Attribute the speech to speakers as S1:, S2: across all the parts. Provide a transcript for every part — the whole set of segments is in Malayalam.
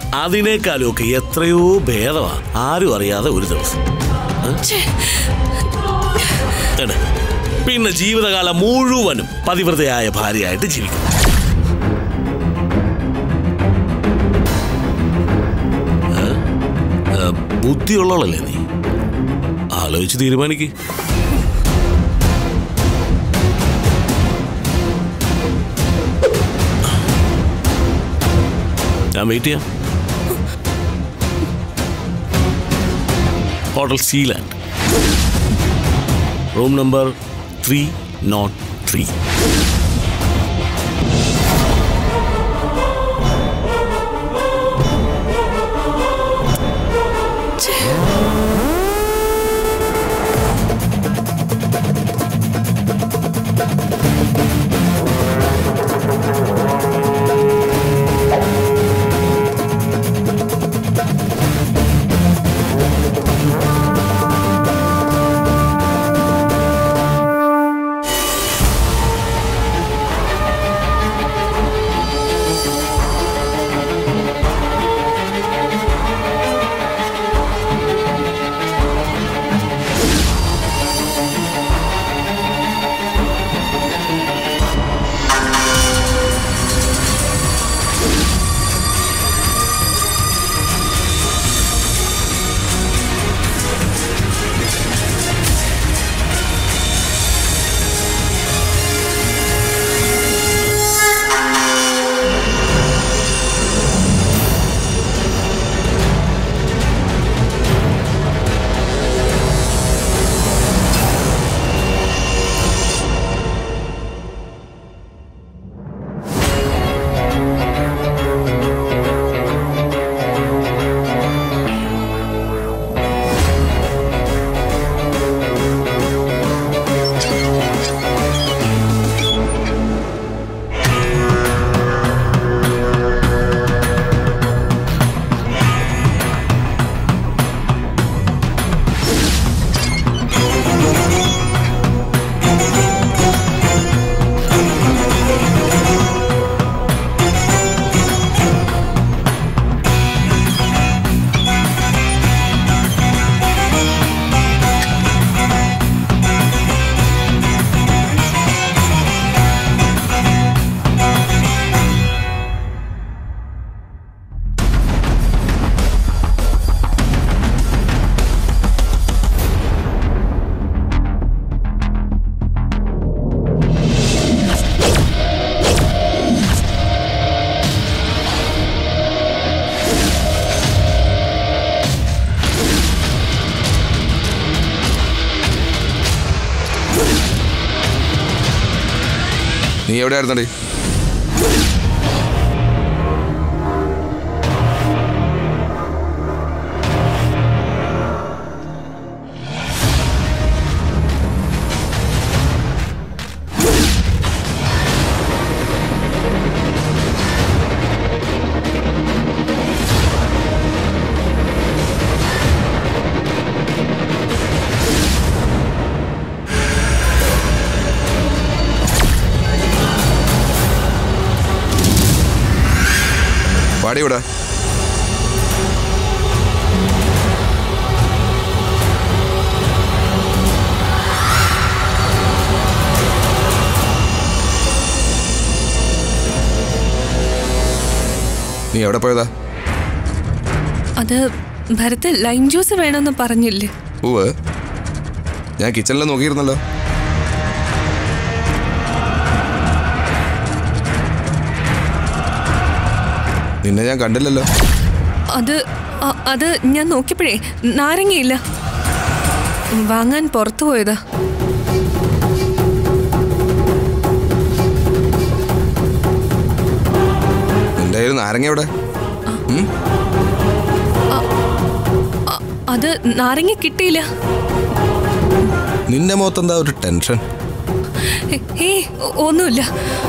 S1: അതിനേക്കാളും ഒക്കെ എത്രയോ ഭേദമാ ആരും അറിയാതെ ഒരു ദിവസം
S2: ഛേ,
S1: എടെ, പിന്നെ ജീവിതകാലം മുഴുവനും പതിവ്രതയായ ഭാര്യയായിട്ട് ജീവിക്കും ഏ? ഏ, ബുദ്ധിയുള്ളവളല്ലേ നീ ആലോചിച്ച് തീരുമാനിക്ക് ഞാൻ വെയിറ്റ് ചെയ്യാം hotel Sealand room number three nought three
S3: നീ എവിടെയായിരുന്നടി പാടി ഇവിടെ നീ എവിടെ പോയതാ
S2: അത് ഭരത് ലൈം ജ്യൂസ് വേണമെന്ന് പറഞ്ഞില്ലേ
S3: ഉവ് ഞാൻ കിച്ചണിൽ നോക്കിയിരുന്നല്ലോ നിന്നെ ഞാൻ കണ്ടില്ലല്ലോ
S2: അത് അ- അത് ഞാൻ നോക്കിയപ്പോഴേ നാരങ്ങയില്ല വാങ്ങാൻ പുറത്തു പോയതാ
S3: നിന്റെ കയ്യിൽ നാരങ്ങ എവിടെ
S2: അ- അത് നാരങ്ങ കിട്ടിയില്ല
S3: നിന്റെ മുഖത്തെന്താ ഒരു ടെൻഷൻ
S2: ഏ- ഏയ് ഒ- ഒന്നുമില്ല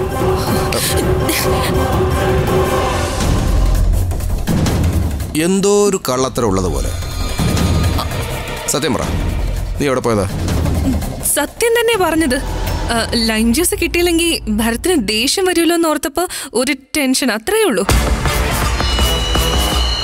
S3: എന്തോ ഒരു കള്ളത്തരം ഉള്ളതുപോലെ സത്യം പറ നീ എവിടെ പോയതാ
S2: സത്യം തന്നെ പറഞ്ഞത് ആ, ലൈം ജ്യൂസ് കിട്ടിയില്ലെങ്കിൽ ഭരത്തിന് ദേഷ്യം വരുമല്ലോ എന്ന് ഓർത്തപ്പോ ഒരു ടെൻഷൻ അത്രയേ ഉള്ളൂ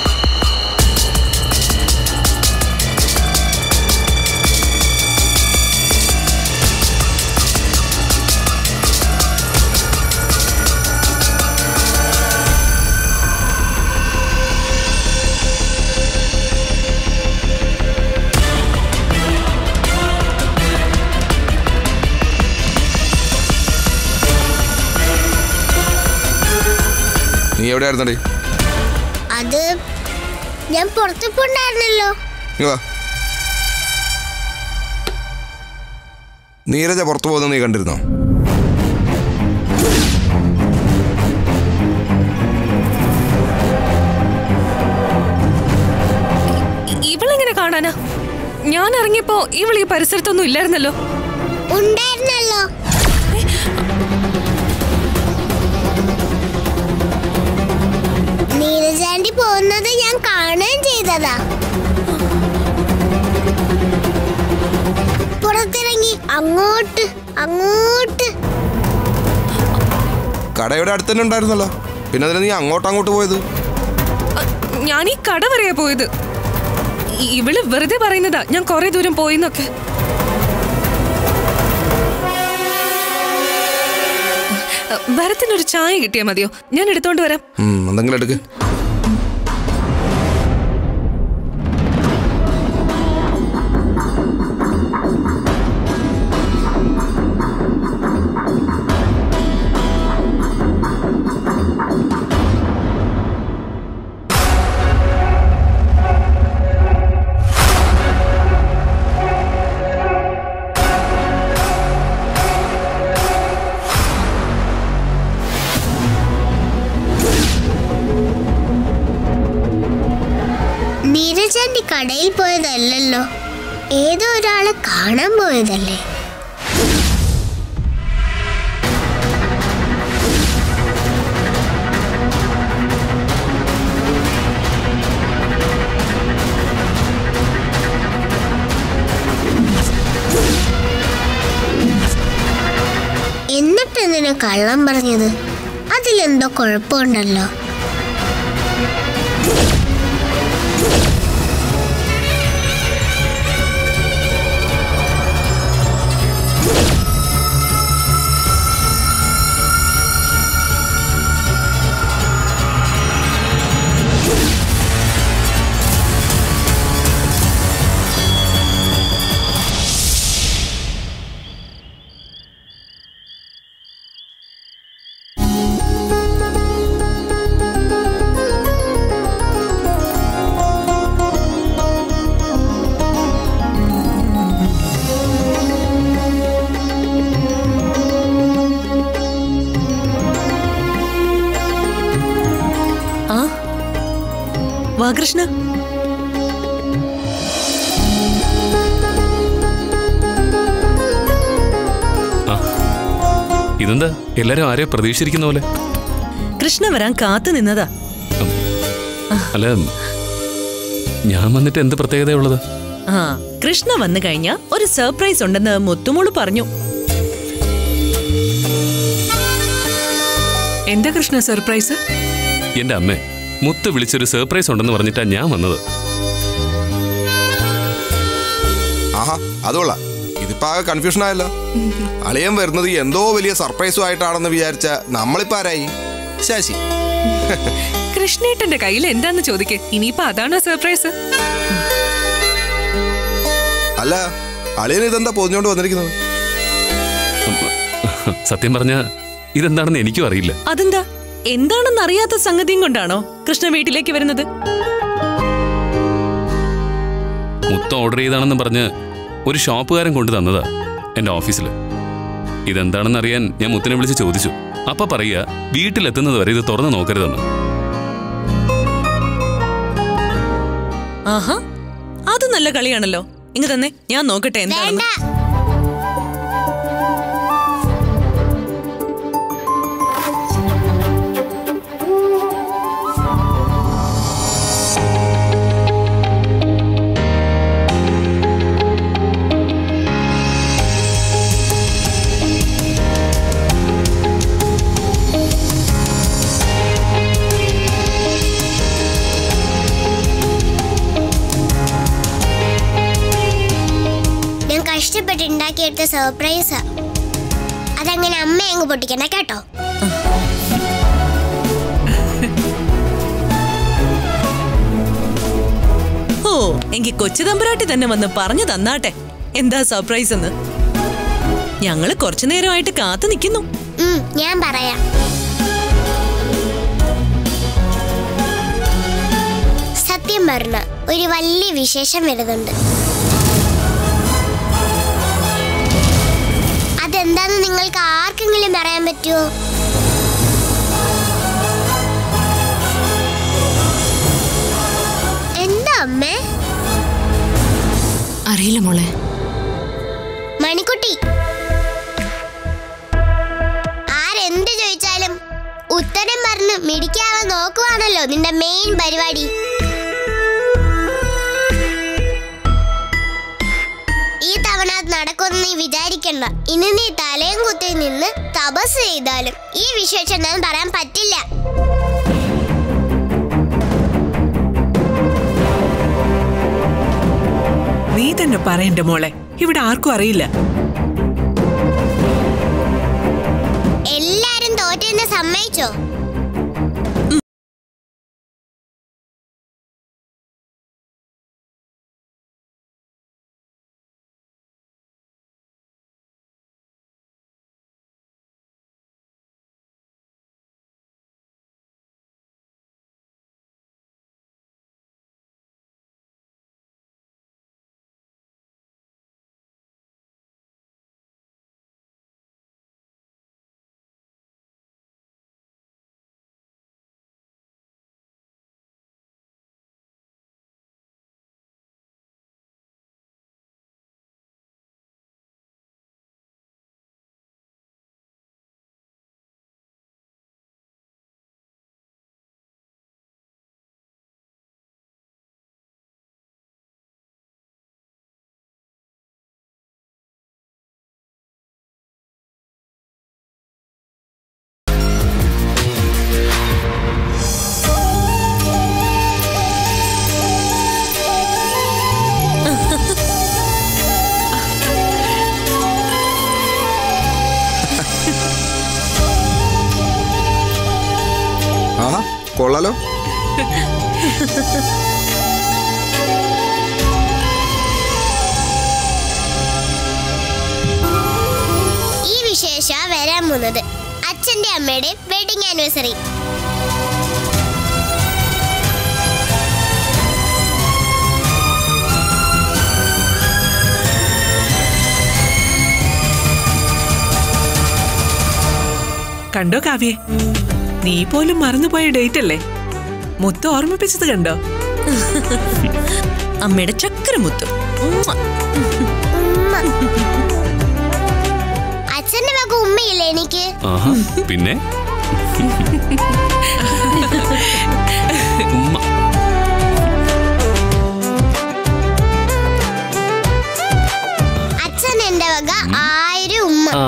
S3: എവിടെയായിരുന്നടി
S4: അത് ഞാൻ പുറത്തു പോണ്ടായിരുന്നല്ലോ
S3: ഇങ്ങ് വാ നീരജ പുറത്തു പോകുന്നത് നീ കണ്ടിരുന്നോ
S2: ഇ- ഇവളെങ്ങനെ കാണാനാ ഞാൻ ഇറങ്ങിയപ്പോ ഇവൾ ഈ പരിസരത്തൊന്നും ഇല്ലായിരുന്നല്ലോ
S4: ഉണ്ടായിരുന്നല്ലോ നീരജാൻഡി പോകുന്നത് ഞാൻ കാണുകയും ചെയ്തതാ പുറത്തിറങ്ങി അങ്ങോട്ട് അങ്ങോട്ട്
S3: കടയുടെ അടുത്ത് തന്നെ ഉണ്ടായിരുന്നല്ലോ പിന്നെ അതിന് നീ അങ്ങോട്ട് അങ്ങോട്ട് പോയത്
S2: അ, ഞാൻ ഈ കട വരെയാ പോയത് ഇ- ഇവള് വെറുതെ പറയുന്നതാ ഞാൻ കുറെ ദൂരം പോയിന്നൊക്കെ അ, ഭരത്തിനൊരു ചായ കിട്ടിയാ മതിയോ ഞാൻ എടുത്തോണ്ട് വരാം
S3: ഉം, എന്തെങ്കിലും എടുക്ക്
S4: നീരജാൻഡി കടയിൽ പോയതല്ലല്ലോ ഏതോ ഒരാളെ കാണാൻ പോയതല്ലേ എന്നിട്ടെന്തിനാ കള്ളം പറഞ്ഞത് അതിലെന്തോ കുഴപ്പമുണ്ടല്ലോ
S5: ആ വാ കൃഷ്ണ
S6: ഇതെന്താ എല്ലാരും ആരെയോ പ്രതീക്ഷിച്ചിരിക്കുന്ന പോലെ
S5: കൃഷ്ണ വരാൻ കാത്തു നിന്നതാ
S6: അല്ല ഞാൻ വന്നിട്ട് എന്ത് പ്രത്യേകതയുള്ളത്
S5: ആ കൃഷ്ണ വന്നു കഴിഞ്ഞാ ഒരു സർപ്രൈസ് ഉണ്ടെന്ന് മുത്തുമോള് പറഞ്ഞു
S2: എന്താ കൃഷ്ണ സർപ്രൈസ്
S6: എന്റെ അമ്മേ മുത്ത് വിളിച്ചൊരു സർപ്രൈസ് ഉണ്ടെന്ന് പറഞ്ഞിട്ടാ ഞാൻ വന്നത്
S3: ആഹാ അതുകൊള്ള ഇതിപ്പോ ആകെ കൺഫ്യൂഷൻ ആയല്ലോ അളിയൻ വരുന്നത് എന്തോ വലിയ സർപ്രൈസും ആയിട്ടാണെന്ന് വിചാരിച്ച നമ്മളിപ്പോ ആരായി ശശി
S2: കൃഷ്ണേട്ടന്റെ കയ്യിൽ എന്താന്ന് ചോദിക്കേ ഇനിയിപ്പോ അതാണോ സർപ്രൈസ്
S3: അല്ല അളിയൻ ഇതെന്താ പൊതിഞ്ഞോണ്ട് വന്നിരിക്കുന്നത്
S6: സത്യം പറഞ്ഞ ഇതെന്താണെന്ന് എനിക്കും അറിയില്ല
S5: അതെന്താ എന്താണെന്ന് അറിയാത്ത സംഗതിയും കൊണ്ടാണോ കൃഷ്ണ വീട്ടിലേക്ക് വരുന്നത്
S6: മുത്ത ഓർഡർ ചെയ്താണെന്ന് പറഞ്ഞ് ഒരു ഷോപ്പുകാരൻ കൊണ്ടു തന്നതാ എന്റെ ഓഫീസിൽ ഇതെന്താണെന്ന് അറിയാൻ ഞാൻ മുത്തിനെ വിളിച്ച് ചോദിച്ചു അപ്പൊ പറയുക വീട്ടിലെത്തുന്നത് വരെ ഇത് തുറന്നു നോക്കരുതെന്ന്
S5: ആഹാ അത് നല്ല കളിയാണല്ലോ ഇങ്ങ് തന്നെ ഞാൻ നോക്കട്ടെ എന്താണെന്ന്
S4: വേണ്ട ഞാൻ കഷ്ടപ്പെട്ട് ഉണ്ടാക്കിയെടുത്ത സർപ്രൈസാ അതങ്ങനെ അമ്മ അങ്ങ് പൊട്ടിക്കണ്ട കേട്ടോ
S5: ഓ എങ്കി കൊച്ചു തമ്പുരാട്ടി തന്നെ വന്ന് പറഞ്ഞു തന്നാട്ടെ എന്താ സർപ്രൈസ് എന്ന് ഞങ്ങള് കുറച്ചു നേരമായിട്ട് കാത്തു നിൽക്കുന്നു
S4: ഉം, ഞാൻ പറയാം സത്യം പറഞ്ഞ ഒരു വലിയ വിശേഷം വരുന്നുണ്ട് അതെന്താന്ന് നിങ്ങൾക്ക് ആർക്കെങ്കിലും പറയാൻ പറ്റുമോ എന്താ അമ്മേ
S7: അറിയില്ല മോളെ
S4: മണിക്കുട്ടി ആരെന്ത് ചോദിച്ചാലും ഉത്തരം പറഞ്ഞ് മിടിക്കാവാൻ നോക്കുവാണല്ലോ നിന്റെ മെയിൻ പരിപാടി ഈ തവണ അത് നടക്കുമെന്ന് നീ വിചാരിക്കണ്ട ഇനി നീ തലയും കുത്തി നിന്ന് തപസ് ചെയ്താലും ഈ വിശേഷം ഞാൻ പറയാൻ പറ്റില്ല
S8: നീ തന്നെ പറയണ്ട മോളെ ഇവിടെ ആർക്കും അറിയില്ല
S4: എല്ലാരും തോറ്റെന്ന് സമ്മതിച്ചോ
S3: ആഹാ കൊള്ളാലോ
S4: ഈ വിശേഷ വരാൻ പോകുന്നത് അച്ഛന്റെ അമ്മയുടെ വെഡിങ് ആനിവേഴ്സറി
S8: കണ്ടോ കാവ്യെ നീ പോലും മറന്നുപോയ ഡേറ്റ് അല്ലേ മുത്ത് ഓർമ്മിപ്പിച്ചത് കണ്ടോ
S5: അമ്മയുടെ ചക്കരമുത്തു ഉമ്മ.
S4: അച്ഛന്റെ വക ഉമ്മയില്ലേ എനിക്ക്
S6: ആഹാ പിന്നെ ഉമ്മ
S4: അച്ഛൻ എന്റെ വക ആയിരം ഉമ്മ
S6: ആ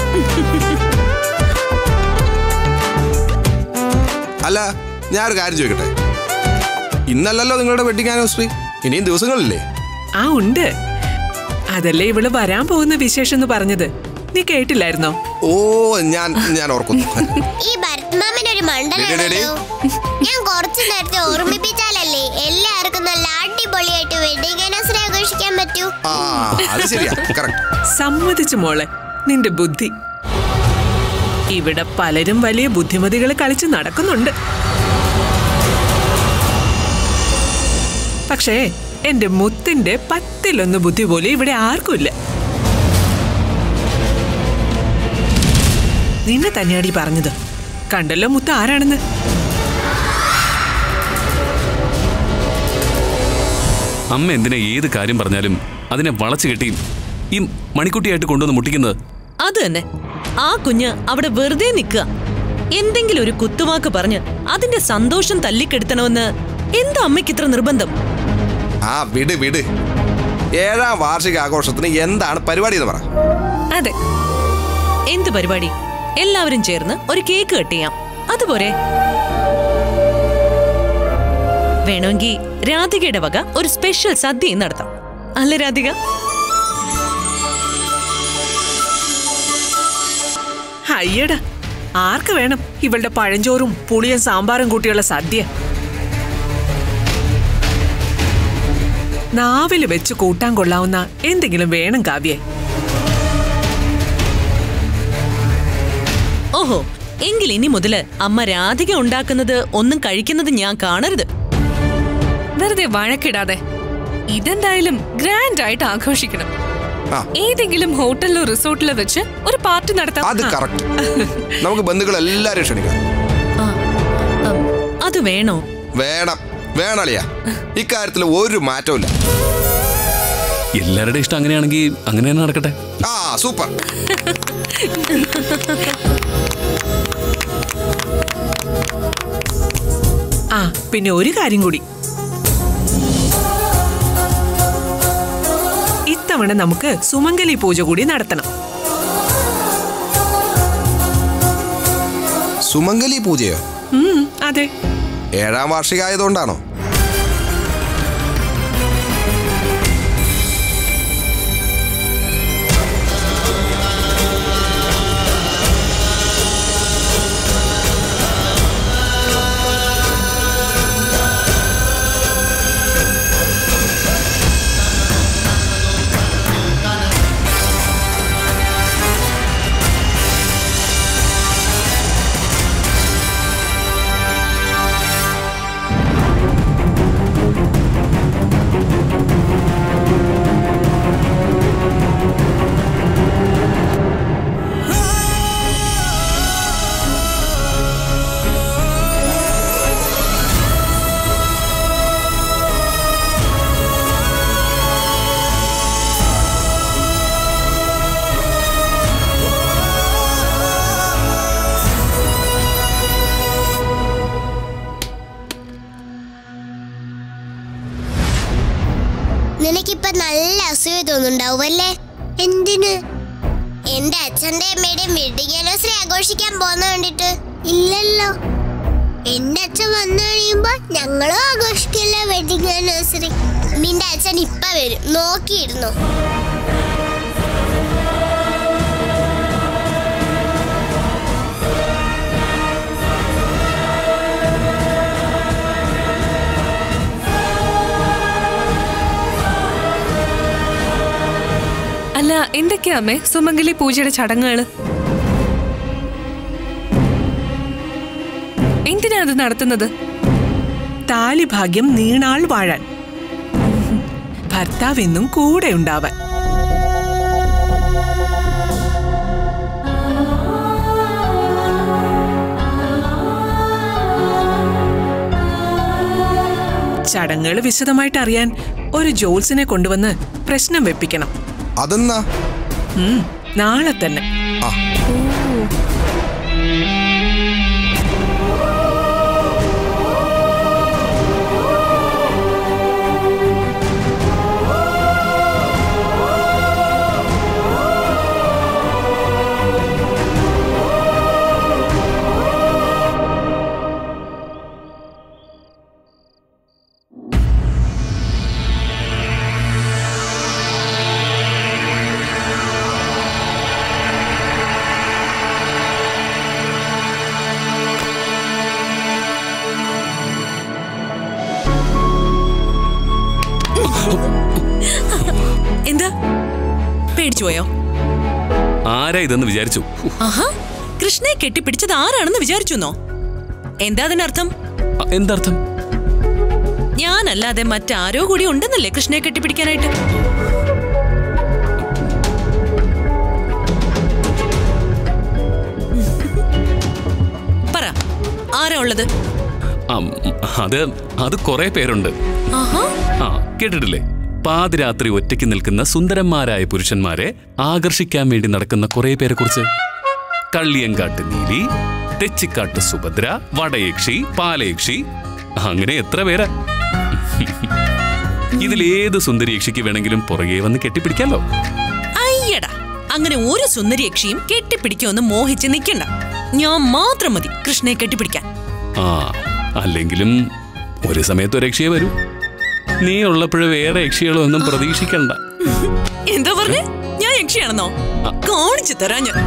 S3: അല്ല ഞാനൊരു കാര്യം ചോദിക്കട്ടെ ഇന്നല്ലല്ലോ നിങ്ങളുടെ വെഡിങ് ആനിവേഴ്സറി ഇനിയും ദിവസങ്ങളില്ലേ
S8: ആ ഉണ്ട് അതല്ലേ ഇവള് വരാൻ പോകുന്ന വിശേഷം എന്ന് പറഞ്ഞത് നീ കേട്ടില്ലായിരുന്നോ
S3: ഓ ഞാൻ ഞാൻ ഓർക്കുന്നു
S4: ഈ ഭരത്മാമൻ ഒരു മണ്ടനാണല്ലോ ഞാൻ കുറച്ചു നേരത്തെ ഓർമ്മിപ്പിച്ചാലല്ലേ എല്ലാവർക്കും നല്ല അടിപൊളിയായിട്ട് വെഡിങ് ആനിവേഴ്സറി ആഘോഷിക്കാൻ പറ്റൂ
S3: ആ അത് ശരിയാ കറക്റ്റ്
S8: സമ്മതിച്ചു മോളെ നിന്റെ ബുദ്ധി ഇവിടെ പലരും വലിയ ബുദ്ധിമതികൾ കളിച്ച് നടക്കുന്നുണ്ട് പക്ഷേ എന്റെ മുത്തിന്റെ പത്തിലൊന്ന് ബുദ്ധി പോലും ഇവിടെ ആർക്കുമില്ല നിന്നെ തന്നെയാടി പറഞ്ഞത് കണ്ടല്ലോ മുത്ത് ആരാണെന്ന്
S6: അമ്മ എന്തിനാ ഏത് കാര്യം പറഞ്ഞാലും അതിനെ വളച്ചു കെട്ടി ഈ മണിക്കുട്ടിയായിട്ട് കൊണ്ടുവന്ന് മുട്ടിക്കുന്നത്
S5: അത് തന്നെ ആ കുഞ്ഞ് അവിടെ വെറുതെ നിൽക്കുക എന്തെങ്കിലും ഒരു കുത്തുവാക്ക് പറഞ്ഞ് അതിന്റെ സന്തോഷം തല്ലിക്കെടുത്തണമെന്ന് എന്താ അമ്മയ്ക്ക് ഇത്ര നിർബന്ധം
S3: ആ വിട് വിട് ഏഴാം വാർഷിക ആഘോഷത്തിന് എന്താണ് പരിപാടി എന്ന് പറ
S2: അതെ
S5: എന്ത് പരിപാടി എല്ലാവരും ചേർന്ന് ഒരു കേക്ക് കട്ട് ചെയ്യാം അതുപോരെ വേണമെങ്കിൽ രാധികയുടെ വക ഒരു സ്പെഷ്യൽ സദ്യയും നടത്താം അല്ല രാധിക
S8: അയ്യടാ ആർക്ക് വേണം ഇവളുടെ പഴഞ്ചോറും പുളിയും സാമ്പാറും കൂട്ടിയുള്ള സദ്യ നാവില് വെച്ച് കൂട്ടാൻ കൊള്ളാവുന്ന എന്തെങ്കിലും വേണം കാവ്യെ
S5: ഓഹോ എങ്കിൽ ഇനി മുതല് അമ്മ രാധിക ഉണ്ടാക്കുന്നത് ഒന്നും കഴിക്കുന്നത് ഞാൻ കാണരുത്
S2: വെറുതെ വഴക്കിടാതെ ഇതെന്തായാലും ഗ്രാൻഡ് ആയിട്ട് ആഘോഷിക്കണം
S3: ആ.
S2: ഏതെങ്കിലും ഹോട്ടലിലോ റിസോർട്ടിലോ വെച്ച് ഒരു പാർട്ടി നടത്താം
S3: അത്
S2: ആ.
S3: കറക്റ്റ് നമുക്ക് ബന്ധുക്കൾ എല്ലാരും ക്ഷണിക്കാം
S5: ഉം, അത് വേണോ
S3: വേണം വേണളിയാ ഇക്കാര്യത്തിൽ ഒരു മാറ്റവും ഇല്ല
S6: എല്ലാവരുടെ ഇഷ്ടം അങ്ങനെയാണെങ്കിൽ അങ്ങനെ തന്നെ നടക്കട്ടെ
S3: ആ സൂപ്പർ
S8: ആ പിന്നെ ഒരു കാര്യം കൂടി ഇത്തവണ നമുക്ക് സുമംഗലി പൂജ കൂടി നടത്തണം
S3: സുമംഗലി പൂജയോ
S8: ഉം, അതെ
S3: ഏഴാം വാർഷികമായതുകൊണ്ടാണോ
S4: നിനക്കിപ്പൊ നല്ല അസൂയ തോന്നുന്നുണ്ടാവും അല്ലേ എന്തിന് എന്റെ അച്ഛന്റെ അമ്മയുടെയും വെഡിങ് ആനിവേഴ്സറി ആഘോഷിക്കാൻ പോകുന്ന കണ്ടിട്ട് ഇല്ലല്ലോ എന്റെ അച്ഛൻ വന്നു കഴിയുമ്പോ ഞങ്ങളും ആഘോഷിക്കില്ല വെഡിങ് ആനിവേഴ്സറി നിന്റെ അച്ഛൻ ഇപ്പ വരും നോക്കിയിരുന്നു
S2: അല്ല എന്തൊക്കെയാ അമ്മേ സുമംഗലി പൂജയുടെ ചടങ്ങുകൾ എന്തിനാ അത് നടത്തുന്നത്
S8: താലിഭാഗ്യം നീണാൾ വാഴാൻ ഭർത്താവെന്നും കൂടെ ഉണ്ടാവാൻ ചടങ്ങുകൾ വിശദമായിട്ട് അറിയാൻ ഒരു ജോൽസിനെ കൊണ്ടുവന്ന് പ്രശ്നം വെപ്പിക്കണം
S3: അതെന്നാ
S8: ഉം, നാളെ തന്നെ
S3: ആ
S5: എന്താ പേടിച്ചു പോയോ
S6: ആരാ ഇതെന്ന് വിചാരിച്ചു ഹു,
S5: ആഹാ കൃഷ്ണയെ കെട്ടിപ്പിടിച്ചത് ആരാണെന്ന് വിചാരിച്ചുന്നോ എന്താ അതിനർത്ഥം
S6: അ, എന്തർത്ഥം
S5: ഞാനല്ലാതെ മറ്റാരോ കൂടി ഉണ്ടെന്നല്ലേ കൃഷ്ണയെ കെട്ടിപ്പിടിക്കാനായിട്ട് പറ ആരാ ഉള്ളത്
S6: ആ, ഉം, അത് അത് കുറെ പേരുണ്ട്
S5: ആഹാ
S6: ആ കേട്ടിട്ടില്ലേ പാതിരാത്രി ഒറ്റയ്ക്ക് നിൽക്കുന്ന സുന്ദരന്മാരായ പുരുഷന്മാരെ ആകർഷിക്കാൻ വേണ്ടി നടക്കുന്ന കുറെ പേരെ കുറിച്ച് കള്ളിയങ്കാട്ട് നീലി തെച്ചിക്കാട്ട് സുഭദ്ര വടയക്ഷി പാലയക്ഷി അങ്ങനെ എത്ര പേരാ ഇതിലേത് സുന്ദരിയക്ഷിക്ക് വേണമെങ്കിലും പുറകെ വന്ന് കെട്ടിപ്പിടിക്കാലോ
S5: അയ്യടാ അങ്ങനെ ഒരു സുന്ദരിയക്ഷിയും കെട്ടിപ്പിടിക്കുമെന്ന് മോഹിച്ച് നിൽക്കണ്ട ഞാൻ മാത്രം മതി കൃഷ്ണയെ കെട്ടിപ്പിടിക്കാൻ
S6: ആ അല്ലെങ്കിലും ഒരു സമയത്ത് ഒരു യക്ഷിയെ വരൂ നീ ഉള്ളപ്പോഴ് വേറെ യക്ഷികളൊന്നും പ്രതീക്ഷിക്കണ്ട
S5: എന്താ പറഞ്ഞേ ഞാൻ യക്ഷിയാണെന്നോ കാണിച്ചു തരാ ഞാൻ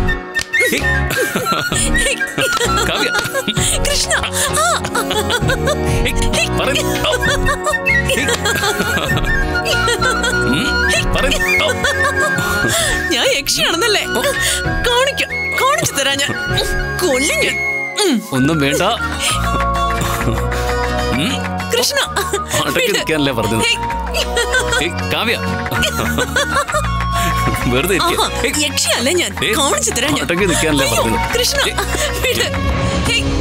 S6: കാവ്യ
S5: കൃഷ്ണ ആ,
S6: ഹേയ്, പറയ്. ഔ. ഹേയ്. ഉം, പറയ്. ഔ.
S5: ഞാൻ യക്ഷിയാണെന്നല്ലേ കാണിക്കാം കാണിച്ചു തരാ ഞാൻ കൊല്ലും ഞാൻ ഉം,
S6: ഒന്നും വേണ്ട ഉം,
S5: കൃഷ്ണ
S6: അടക്കി
S5: വിട്.
S6: നിൽക്കാനല്ലേ പറഞ്ഞത്
S5: ഹേയ്.
S6: ഏയ്, കാവ്യ വെറുതെ ഇരിക്ക.
S5: ആഹാ,
S6: ഏയ്,
S5: യക്ഷിയല്ല ഞാൻ
S6: ഏയ്,
S5: കാണിച്ചു തരാം ഞാൻ
S6: അടക്കി നിൽക്കാനല്ലേ
S5: അയ്യോ,
S6: പറഞ്ഞത്
S5: കൃഷ്ണ
S6: ഏയ്,
S5: വിട്. ഹേയ്.